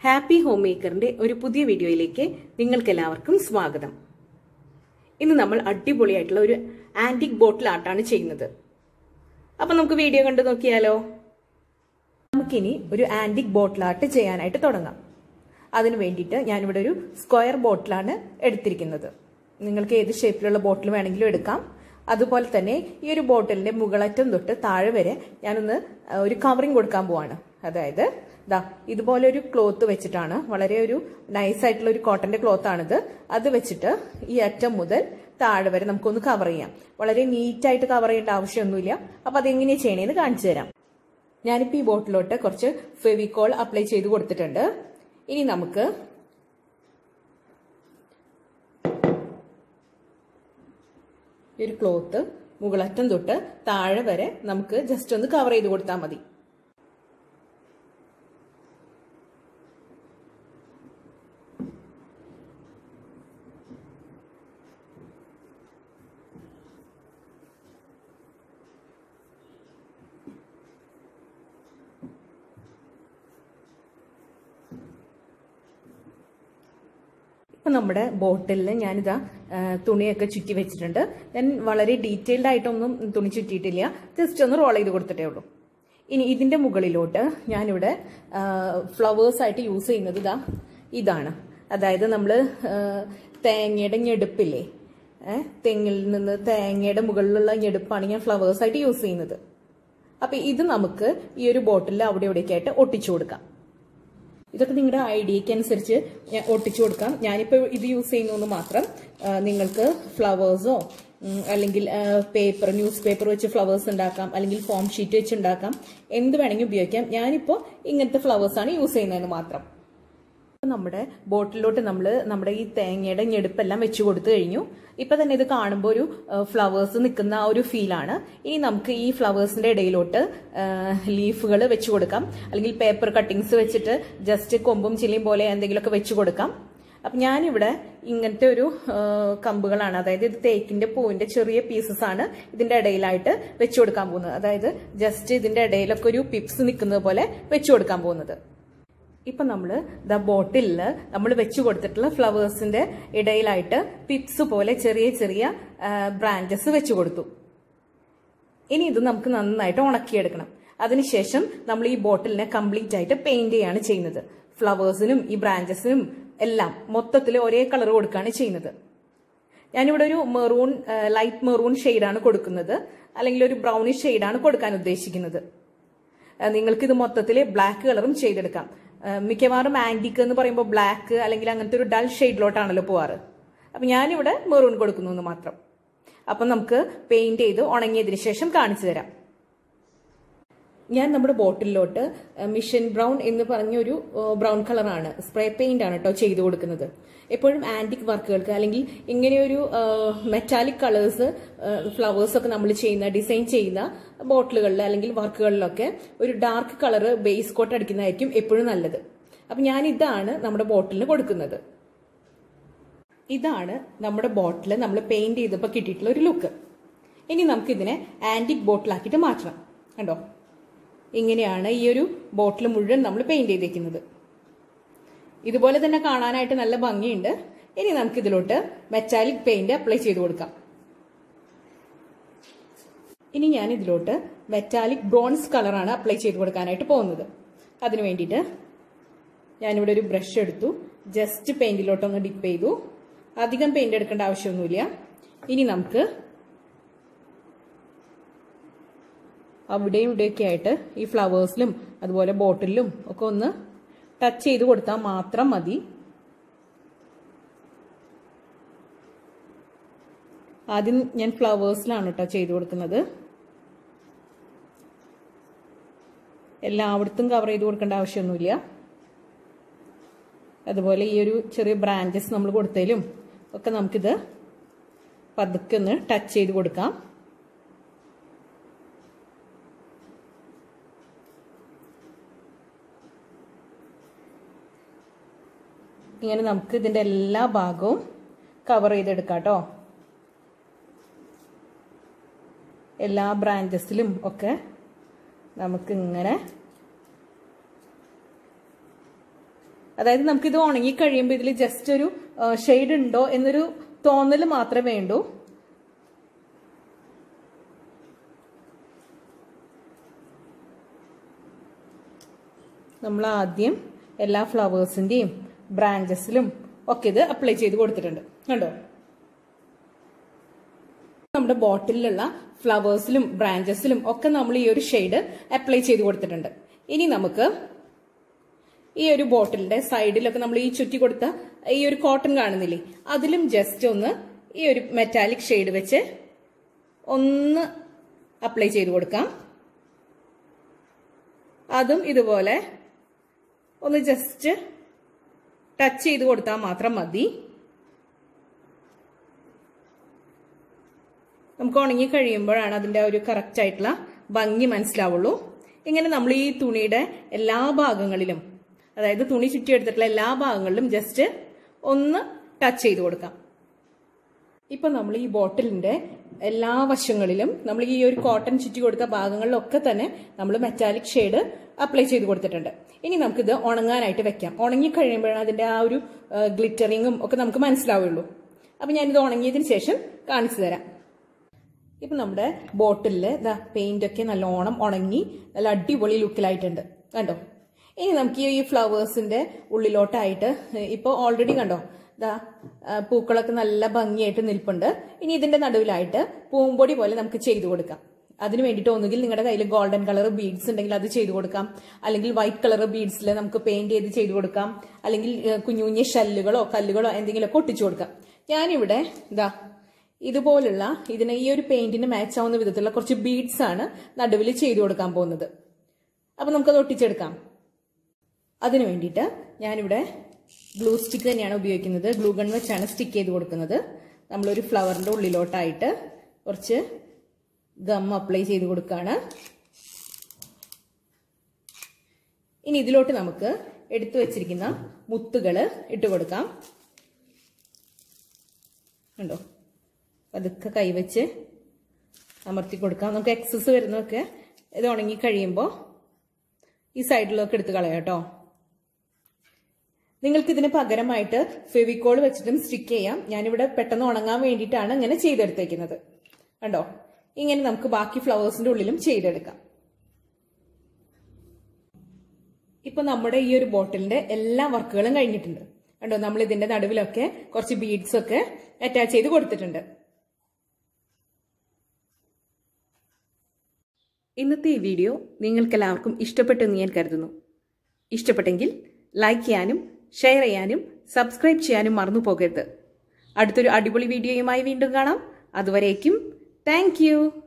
happy home മേക്കറിന്റെ ഒരു പുതിയ വീഡിയോയിലേക്ക് നിങ്ങൾക്ക് എല്ലാവർക്കും സ്വാഗതം ഇന്ന് നമ്മൾ അടിപൊളിയായിട്ടുള്ള ഒരു ആന്റിക് ബോട്ടിൽ ആർട്ടാണ് ചെയ്യുന്നത് അപ്പൊ നമുക്ക് വീഡിയോ കണ്ടു നോക്കിയാലോ നമുക്കിനി ഒരു ആന്റിക് ബോട്ടിൽ ആർട്ട് ചെയ്യാനായിട്ട് തുടങ്ങാം അതിനു വേണ്ടിയിട്ട് ഞാനിവിടെ ഒരു സ്ക്വയർ ബോട്ടിലാണ് എടുത്തിരിക്കുന്നത് നിങ്ങൾക്ക് ഏത് ഷേപ്പിലുള്ള ബോട്ടിൽ വേണമെങ്കിലും എടുക്കാം അതുപോലെ തന്നെ ഈ ഒരു ബോട്ടിലിന്റെ മുകളറ്റം തൊട്ട് താഴെ വരെ ഞാനൊന്ന് ഒരു കവറിങ് കൊടുക്കാൻ പോവാണ് അതായത് ദാ ഇതുപോലെ ഒരു ക്ലോത്ത് വെച്ചിട്ടാണ് വളരെ ഒരു നൈസ് ആയിട്ടുള്ള ഒരു കോട്ടന്റെ ക്ലോത്ത് ആണിത് അത് വെച്ചിട്ട് ഈ അറ്റം മുതൽ താഴെ വരെ നമുക്കൊന്ന് കവർ ചെയ്യാം വളരെ നീറ്റായിട്ട് കവർ ചെയ്യേണ്ട ആവശ്യമൊന്നുമില്ല അപ്പൊ അതെങ്ങനെയാ ചെയ്യണേന്ന് കാണിച്ചു തരാം ഞാനിപ്പോൾ ഈ ബോട്ടിലോട്ട് കുറച്ച് ഫെവിക്കോൾ അപ്ലൈ ചെയ്ത് കൊടുത്തിട്ടുണ്ട് ഇനി നമുക്ക് ഈ ഒരു ക്ലോത്ത് മുകളറ്റം തൊട്ട് താഴെ വരെ നമുക്ക് ജസ്റ്റ് ഒന്ന് കവർ ചെയ്ത് കൊടുത്താൽ മതി ഇപ്പം നമ്മുടെ ബോട്ടിലിൽ ഞാനിതാ തുണിയൊക്കെ ചുറ്റി വെച്ചിട്ടുണ്ട് ഞാൻ വളരെ ഡീറ്റെയിൽഡ് ആയിട്ടൊന്നും തുണി ചുറ്റിയിട്ടില്ല ജസ്റ്റ് ഒന്ന് റോൾ ചെയ്ത് കൊടുത്തിട്ടേ ഉള്ളൂ ഇനി ഇതിൻ്റെ മുകളിലോട്ട് ഞാനിവിടെ ഫ്ലവേഴ്സ് ആയിട്ട് യൂസ് ചെയ്യുന്നത് ഇതാ ഇതാണ് അതായത് നമ്മൾ തേങ്ങയുടെ ഞെടുപ്പില്ലേ തെങ്ങിൽ നിന്ന് തേങ്ങയുടെ മുകളിലുള്ള ഞെടുപ്പാണ് ഞാൻ ഫ്ലവേഴ്സ് ആയിട്ട് യൂസ് ചെയ്യുന്നത് അപ്പം ഇത് നമുക്ക് ഈ ഒരു ബോട്ടിലിൽ അവിടെ ഇവിടെയൊക്കെ ആയിട്ട് ഒട്ടിച്ചു കൊടുക്കാം ഇതൊക്കെ നിങ്ങളുടെ ഐഡിയക്ക് അനുസരിച്ച് ഒട്ടിച്ചു കൊടുക്കാം ഞാനിപ്പോൾ ഇത് യൂസ് ചെയ്യുന്നു മാത്രം നിങ്ങൾക്ക് ഫ്ലവേഴ്സോ അല്ലെങ്കിൽ പേപ്പർ ന്യൂസ് പേപ്പർ വെച്ച് ഫ്ലവേഴ്സ് ഉണ്ടാക്കാം അല്ലെങ്കിൽ ഫോം ഷീറ്റ് വെച്ച് ഉണ്ടാക്കാം എന്ത് വേണമെങ്കിൽ ഉപയോഗിക്കാം ഞാനിപ്പോൾ ഇങ്ങനത്തെ ഫ്ലവേഴ്സാണ് യൂസ് ചെയ്യുന്നതെന്ന് മാത്രം നമ്മുടെ ബോട്ടിലോട്ട് നമ്മൾ നമ്മുടെ ഈ തേങ്ങയുടെ ഞെടുപ്പെല്ലാം വെച്ച് കൊടുത്തു കഴിഞ്ഞു ഇപ്പൊ തന്നെ ഇത് കാണുമ്പോൾ ഒരു ഫ്ലവേഴ്സ് നിൽക്കുന്ന ആ ഒരു ഫീലാണ് ഇനി നമുക്ക് ഈ ഫ്ലവേഴ്സിന്റെ ഇടയിലോട്ട് ലീഫുകൾ വെച്ച് കൊടുക്കാം അല്ലെങ്കിൽ പേപ്പർ കട്ടിങ്സ് വെച്ചിട്ട് ജസ്റ്റ് കൊമ്പും ചില്ലിയും പോലെ എന്തെങ്കിലുമൊക്കെ വെച്ച് കൊടുക്കാം അപ്പം ഞാനിവിടെ ഇങ്ങനത്തെ ഒരു കമ്പുകളാണ് അതായത് ഇത് തേക്കിന്റെ പൂവിന്റെ ചെറിയ പീസസ് ആണ് ഇതിന്റെ ഇടയിലായിട്ട് വെച്ചു കൊടുക്കാൻ പോകുന്നത് അതായത് ജസ്റ്റ് ഇതിന്റെ ഇടയിലൊക്കെ ഒരു പിപ്സ് നിൽക്കുന്നത് പോലെ വെച്ചു കൊടുക്കാൻ പോകുന്നത് ഇപ്പൊ നമ്മൾ ദ ബോട്ടിലിൽ നമ്മൾ വെച്ചു കൊടുത്തിട്ടുള്ള ഫ്ലവേഴ്സിന്റെ ഇടയിലായിട്ട് പിപ്സ് പോലെ ചെറിയ ചെറിയ ബ്രാഞ്ചസ് വെച്ചു കൊടുത്തു ഇനി ഇത് നമുക്ക് നന്നായിട്ട് ഉണക്കിയെടുക്കണം അതിനുശേഷം നമ്മൾ ഈ ബോട്ടിലിനെ കംപ്ലീറ്റ് ആയിട്ട് പെയിന്റ് ചെയ്യാണ് ചെയ്യുന്നത് ഫ്ലവേഴ്സിനും ഈ ബ്രാഞ്ചസിനും എല്ലാം മൊത്തത്തിൽ ഒരേ കളർ കൊടുക്കുകയാണ് ചെയ്യുന്നത് ഞാനിവിടെ ഒരു മെറൂൺ ലൈറ്റ് മെറൂൺ ഷെയ്ഡാണ് കൊടുക്കുന്നത് അല്ലെങ്കിൽ ഒരു ബ്രൗണിഷ് ഷെയ്ഡാണ് കൊടുക്കാൻ ഉദ്ദേശിക്കുന്നത് നിങ്ങൾക്ക് ഇത് മൊത്തത്തിൽ ബ്ലാക്ക് കളറും ചെയ്തെടുക്കാം മിക്കവാറും ആന്റിക്ക് എന്ന് പറയുമ്പോൾ ബ്ലാക്ക് അല്ലെങ്കിൽ അങ്ങനത്തെ ഒരു ഡൾ ഷെയ്ഡിലോട്ടാണല്ലോ പോവാറ് അപ്പം ഞാനിവിടെ മെറൂൺ കൊടുക്കുന്നു എന്ന് മാത്രം അപ്പം നമുക്ക് പെയിന്റ് ചെയ്ത് ഉണങ്ങിയതിന് ശേഷം കാണിച്ചു തരാം ഞാൻ നമ്മുടെ ബോട്ടിലോട്ട് മിഷൻ ബ്രൗൺ എന്ന് പറഞ്ഞൊരു ബ്രൗൺ കളറാണ് സ്പ്രേ പെയിന്റ് ആണ് കേട്ടോ ചെയ്തു കൊടുക്കുന്നത് എപ്പോഴും ആന്റിക് വർക്കുകൾക്ക് അല്ലെങ്കിൽ ഇങ്ങനെയൊരു മെറ്റാലിക് കളേഴ്സ് ഫ്ലവേഴ്സ് ഒക്കെ നമ്മൾ ചെയ്യുന്ന ഡിസൈൻ ചെയ്യുന്ന ബോട്ടിലുകളിൽ അല്ലെങ്കിൽ വർക്കുകളിലൊക്കെ ഒരു ഡാർക്ക് കളർ ബേസ് കോട്ട് അടിക്കുന്നതായിരിക്കും എപ്പോഴും നല്ലത് അപ്പം ഞാൻ ഇതാണ് നമ്മുടെ ബോട്ടിലിന് കൊടുക്കുന്നത് ഇതാണ് നമ്മുടെ ബോട്ടിൽ നമ്മൾ പെയിന്റ് ചെയ്തപ്പോൾ കിട്ടിയിട്ടുള്ള ഒരു ലുക്ക് ഇനി നമുക്കിതിനെ ആന്റിക് ബോട്ടിലാക്കിയിട്ട് മാറ്റണം കണ്ടോ ഇങ്ങനെയാണ് ഈ ഒരു ബോട്ടിൽ മുഴുവൻ നമ്മൾ പെയിന്റ് ചെയ്തേക്കുന്നത് ഇതുപോലെ തന്നെ കാണാനായിട്ട് നല്ല ഭംഗിയുണ്ട് ഇനി നമുക്ക് ഇതിലോട്ട് മെറ്റാലിക് പെയിന്റ് അപ്ലൈ ചെയ്ത് കൊടുക്കാം ഇനി ഞാൻ ഇതിലോട്ട് മെറ്റാലിക് ബ്രോൺസ് കളറാണ് അപ്ലൈ ചെയ്ത് കൊടുക്കാനായിട്ട് പോകുന്നത് അതിനു വേണ്ടിയിട്ട് ഞാനിവിടെ ഒരു ബ്രഷ് എടുത്തു ജസ്റ്റ് പെയിന്റിലോട്ടൊന്ന് ഡിപ്പ് ചെയ്തു അധികം പെയിന്റ് എടുക്കേണ്ട ആവശ്യമൊന്നുമില്ല ഇനി നമുക്ക് അവിടെയും ഇവിടെയൊക്കെ ആയിട്ട് ഈ ഫ്ലവേഴ്സിലും അതുപോലെ ബോട്ടിലും ഒക്കെ ഒന്ന് ടച്ച് ചെയ്ത് കൊടുത്താൽ മാത്രം മതി ആദ്യം ഞാൻ ഫ്ലവേഴ്സിലാണ് കേട്ടോ ചെയ്ത് കൊടുക്കുന്നത് എല്ലായിടത്തും കവർ ചെയ്ത് കൊടുക്കേണ്ട ആവശ്യമൊന്നുമില്ല അതുപോലെ ഈ ഒരു ചെറിയ ബ്രാഞ്ചസ് നമ്മൾ കൊടുത്തതിലും ഒക്കെ നമുക്കിത് പതുക്കെ ഒന്ന് ടച്ച് ചെയ്ത് കൊടുക്കാം ഇങ്ങനെ നമുക്ക് ഇതിൻ്റെ എല്ലാ ഭാഗവും കവർ ചെയ്തെടുക്കാം കേട്ടോ എല്ലാ ബ്രാഞ്ചസിലും ഒക്കെ നമുക്ക് ഇങ്ങനെ അതായത് നമുക്കിത് ഉണങ്ങി കഴിയുമ്പോൾ ഇതിൽ ജസ്റ്റ് ഒരു ഷെയ്ഡ് ഉണ്ടോ എന്നൊരു തോന്നൽ മാത്രമേ വേണ്ടൂ നമ്മൾ ആദ്യം എല്ലാ ഫ്ലവേഴ്സിന്റെയും ബ്രാഞ്ചസിലും ഒക്കെ ഇത് അപ്ലൈ ചെയ്ത് കൊടുത്തിട്ടുണ്ട് കണ്ടോ നമ്മുടെ ബോട്ടിലുള്ള ഫ്ലവേഴ്സിലും ബ്രാഞ്ചസിലും ഒക്കെ നമ്മൾ ഈ ഒരു ഷെയ്ഡ് അപ്ലൈ ചെയ്ത് കൊടുത്തിട്ടുണ്ട് ഇനി നമുക്ക് ഈ ഒരു ബോട്ടിലിന്റെ സൈഡിലൊക്കെ നമ്മൾ ഈ ചുറ്റി കൊടുത്ത ഈ ഒരു കോട്ടൺ കാണുന്നില്ലേ അതിലും ജസ്റ്റ് ഒന്ന് ഈ ഒരു മെറ്റാലിക് ഷെയ്ഡ് വെച്ച് ഒന്ന് അപ്ലൈ ചെയ്ത് കൊടുക്കാം അതും ഇതുപോലെ ഒന്ന് ജസ്റ്റ് ടച്ച് ചെയ്ത് കൊടുത്താൽ മാത്രം മതി നമുക്ക് ഉണങ്ങി കഴിയുമ്പോഴാണ് അതിൻ്റെ ഒരു കറക്റ്റ് ആയിട്ടുള്ള ഭംഗി മനസ്സിലാവുള്ളൂ ഇങ്ങനെ നമ്മൾ ഈ തുണിയുടെ എല്ലാ ഭാഗങ്ങളിലും അതായത് തുണി ചുറ്റിയെടുത്തിട്ടുള്ള എല്ലാ ഭാഗങ്ങളിലും ജസ്റ്റ് ഒന്ന് ടച്ച് ചെയ്ത് കൊടുക്കാം ഇപ്പൊ നമ്മൾ ഈ ബോട്ടിലിന്റെ എല്ലാ വശങ്ങളിലും നമ്മൾ ഈ ഒരു കോട്ടൺ ചുറ്റി കൊടുത്ത ഭാഗങ്ങളിലൊക്കെ തന്നെ നമ്മൾ മെറ്റാലിക് ഷെയ്ഡ് അപ്ലൈ ചെയ്ത് കൊടുത്തിട്ടുണ്ട് ഇനി നമുക്കിത് ഉണങ്ങാനായിട്ട് വെക്കാം ഉണങ്ങി കഴിയുമ്പോഴാണ് അതിന്റെ ആ ഒരു ഗ്ലിറ്ററിങ്ങും ഒക്കെ നമുക്ക് മനസ്സിലാവുള്ളൂ അപ്പൊ ഞാനിത് ഉണങ്ങിയതിന് ശേഷം കാണിച്ചു തരാം ഇപ്പൊ നമ്മുടെ ബോട്ടിലില് ഇതാ പെയിന്റ് ഒക്കെ നല്ലോണം ഉണങ്ങി നല്ല അടിപൊളി ലുക്കിലായിട്ടുണ്ട് കണ്ടോ ഇനി നമുക്ക് ഈ ഫ്ലവേഴ്സിന്റെ ഉള്ളിലോട്ടായിട്ട് ഇപ്പോൾ ഓൾറെഡി കണ്ടോ ഇതാ പൂക്കളൊക്കെ നല്ല ഭംഗിയായിട്ട് നിൽപ്പുണ്ട് ഇനി ഇതിന്റെ നടുവിലായിട്ട് പൂമ്പൊടി പോലെ നമുക്ക് ചെയ്തു കൊടുക്കാം അതിന് വേണ്ടിയിട്ട് ഒന്നുകിൽ നിങ്ങളുടെ കയ്യിൽ ഗോൾഡൻ കളർ ബീഡ്സ് ഉണ്ടെങ്കിൽ അത് ചെയ്തു കൊടുക്കാം അല്ലെങ്കിൽ വൈറ്റ് കളർ ബീഡ്സിൽ നമുക്ക് പെയിന്റ് ചെയ്ത് ചെയ്തു കൊടുക്കാം അല്ലെങ്കിൽ കുഞ്ഞു കുഞ്ഞു ഷല്ലുകളോ കല്ലുകളോ എന്തെങ്കിലുമൊക്കെ ഒട്ടിച്ചു കൊടുക്കാം ഞാനിവിടെ ഇതാ ഇതുപോലുള്ള ഇതിന് ഈ ഒരു പെയിന്റിന് മാച്ച് ആവുന്ന വിധത്തിലുള്ള കുറച്ച് ബീഡ്സ് ആണ് നടുവിൽ ചെയ്തു കൊടുക്കാൻ പോകുന്നത് അപ്പൊ നമുക്കത് ഒട്ടിച്ചെടുക്കാം അതിനു വേണ്ടിയിട്ട് ഞാനിവിടെ ഗ്ലൂ സ്റ്റിക്ക് തന്നെയാണ് ഉപയോഗിക്കുന്നത് ഗ്ലൂ ഗൺ വെച്ചാണ് സ്റ്റിക്ക് ചെയ്ത് കൊടുക്കുന്നത് നമ്മളൊരു ഫ്ലവറിന്റെ ഉള്ളിലോട്ടായിട്ട് കുറച്ച് ഗം അപ്ലൈ ചെയ്ത് കൊടുക്കുകയാണ് ഇനി ഇതിലോട്ട് നമുക്ക് എടുത്തു വെച്ചിരിക്കുന്ന മുത്തുകൾ ഇട്ട് കൊടുക്കാം ഉണ്ടോ പതുക്കെ കൈവച്ച് അമർത്തി കൊടുക്കാം നമുക്ക് എക്സസ് വരുന്നതൊക്കെ ഇത് ഉണങ്ങി കഴിയുമ്പോൾ ഈ സൈഡിലൊക്കെ എടുത്ത് കളയാം കേട്ടോ നിങ്ങൾക്ക് ഇതിന് പകരമായിട്ട് ഫെവിക്കോൾ വെച്ചിട്ടും സ്റ്റിക്ക് ചെയ്യാം ഞാനിവിടെ പെട്ടെന്ന് ഉണങ്ങാൻ വേണ്ടിയിട്ടാണ് ഇങ്ങനെ ചെയ്തെടുത്തേക്കുന്നത് കണ്ടോ ഇങ്ങനെ നമുക്ക് ബാക്കി ഫ്ലവേഴ്സിന്റെ ഉള്ളിലും ചെയ്തെടുക്കാം ഇപ്പൊ നമ്മുടെ ഈ ഒരു ബോട്ടിലിന്റെ എല്ലാ വർക്കുകളും കഴിഞ്ഞിട്ടുണ്ട് കണ്ടോ നമ്മൾ ഇതിന്റെ നടുവിലൊക്കെ കുറച്ച് ബീഡ്സ് ഒക്കെ അറ്റാച്ച് ചെയ്ത് കൊടുത്തിട്ടുണ്ട് ഇന്നത്തെ ഈ വീഡിയോ നിങ്ങൾക്കെല്ലാവർക്കും ഇഷ്ടപ്പെട്ടെന്ന് ഞാൻ കരുതുന്നു ഇഷ്ടപ്പെട്ടെങ്കിൽ ലൈക്ക് ചെയ്യാനും ഷെയർ ചെയ്യാനും സബ്സ്ക്രൈബ് ചെയ്യാനും മറന്നു പോകരുത് അടുത്തൊരു അടിപൊളി വീഡിയോയുമായി വീണ്ടും കാണാം അതുവരേക്കും താങ്ക്